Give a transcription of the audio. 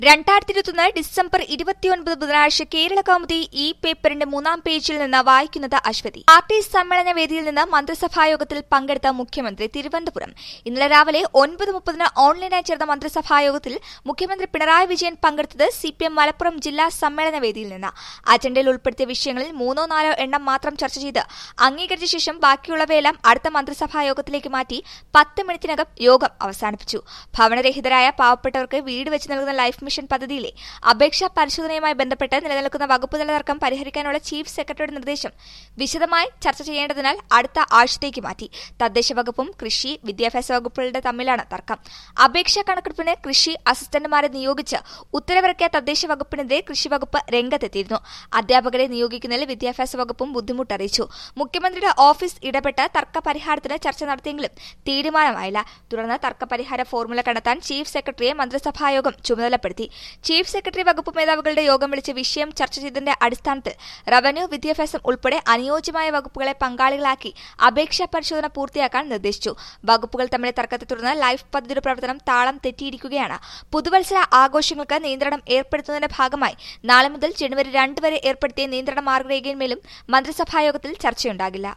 രണ്ടായിരത്തി ഇരുപത്തൊന്ന് ഡിസംബർ ഇരുപത്തിയൊൻപത് ബുധനാഴ്ച കേരള കൗമുദി ഈ പേപ്പറിന്റെ മൂന്നാം പേജിൽ നിന്ന് വായിക്കുന്നത് അശ്വതി പാർട്ടി സമ്മേളന വേദിയിൽ നിന്ന് മന്ത്രിസഭായോഗത്തിൽ പങ്കെടുത്ത മുഖ്യമന്ത്രി തിരുവനന്തപുരം ഇന്നലെ രാവിലെ ഒൻപത് മുപ്പതിന് ഓൺലൈനായി ചേർന്ന മന്ത്രിസഭായോഗത്തിൽ മുഖ്യമന്ത്രി പിണറായി വിജയൻ പങ്കെടുത്തത് സിപിഎം മലപ്പുറം ജില്ലാ സമ്മേളന വേദിയിൽ നിന്ന് അജണ്ടയിൽ ഉൾപ്പെടുത്തിയ വിഷയങ്ങളിൽ മൂന്നോ നാലോ എണ്ണം മാത്രം ചർച്ച ചെയ്ത് അംഗീകരിച്ച ശേഷം ബാക്കിയുള്ളവയെല്ലാം അടുത്ത മന്ത്രിസഭായോഗത്തിലേക്ക് മാറ്റി പത്ത് മിനിറ്റിനകം യോഗം അവസാനിപ്പിച്ചു ഭവനരഹിതരായ പാവപ്പെട്ടവർക്ക് വീട് വെച്ച് നൽകുന്ന ലൈഫ് മിഷൻ പദ്ധതിയിലെ അപേക്ഷാ പരിശോധനയുമായി ബന്ധപ്പെട്ട് നിലനിൽക്കുന്ന വകുപ്പുതല തർക്കം പരിഹരിക്കാനുള്ള ചീഫ് സെക്രട്ടറിയുടെ നിർദ്ദേശം വിശദമായി ചർച്ച ചെയ്യേണ്ടതിനാൽ അടുത്ത ആഴ്ചത്തേക്ക് മാറ്റി തദ്ദേശ വകുപ്പും കൃഷി വിദ്യാഭ്യാസ വകുപ്പുകളുടെ തമ്മിലാണ് തർക്കം അപേക്ഷാ കണക്കെടുപ്പിന് കൃഷി അസിസ്റ്റന്റുമാരെ നിയോഗിച്ച് ഉത്തരവിറക്കിയ തദ്ദേശ വകുപ്പിനെതിരെ കൃഷി വകുപ്പ് രംഗത്തെത്തിയിരുന്നു അധ്യാപകരെ നിയോഗിക്കുന്നതിൽ വിദ്യാഭ്യാസ വകുപ്പും ബുദ്ധിമുട്ട് അറിയിച്ചു മുഖ്യമന്ത്രിയുടെ ഓഫീസ് ഇടപെട്ട് തർക്ക പരിഹാരത്തിന് ചർച്ച നടത്തിയെങ്കിലും തീരുമാനമായില്ല തുടർന്ന് തർക്ക പരിഹാര ഫോർമുല കണ്ടെത്താൻ ചീഫ് സെക്രട്ടറിയെ മന്ത്രിസഭായോഗം ചുമതലപ്പെടുത്തി ചീഫ് സെക്രട്ടറി വകുപ്പ് മേധാവികളുടെ യോഗം വിളിച്ച് വിഷയം ചർച്ച ചെയ്തതിന്റെ അടിസ്ഥാനത്തിൽ റവന്യൂ വിദ്യാഭ്യാസം ഉൾപ്പെടെ അനുയോജ്യമായ വകുപ്പുകളെ പങ്കാളികളാക്കി അപേക്ഷാ പരിശോധന പൂർത്തിയാക്കാൻ നിർദ്ദേശിച്ചു വകുപ്പുകൾ തമ്മിലെ തർക്കത്തെ തുടർന്ന് ലൈഫ് പദ്ധതിയുടെ പ്രവർത്തനം താളം തെറ്റിയിരിക്കുകയാണ് പുതുവത്സര ആഘോഷങ്ങൾക്ക് നിയന്ത്രണം ഏർപ്പെടുത്തുന്നതിന്റെ ഭാഗമായി നാളെ മുതൽ ജനുവരി രണ്ട് വരെ ഏർപ്പെടുത്തിയ നിയന്ത്രണ മാർഗരേഖയിന്മേലും മന്ത്രിസഭായോഗത്തിൽ ചർച്ചയുണ്ടാകില്ല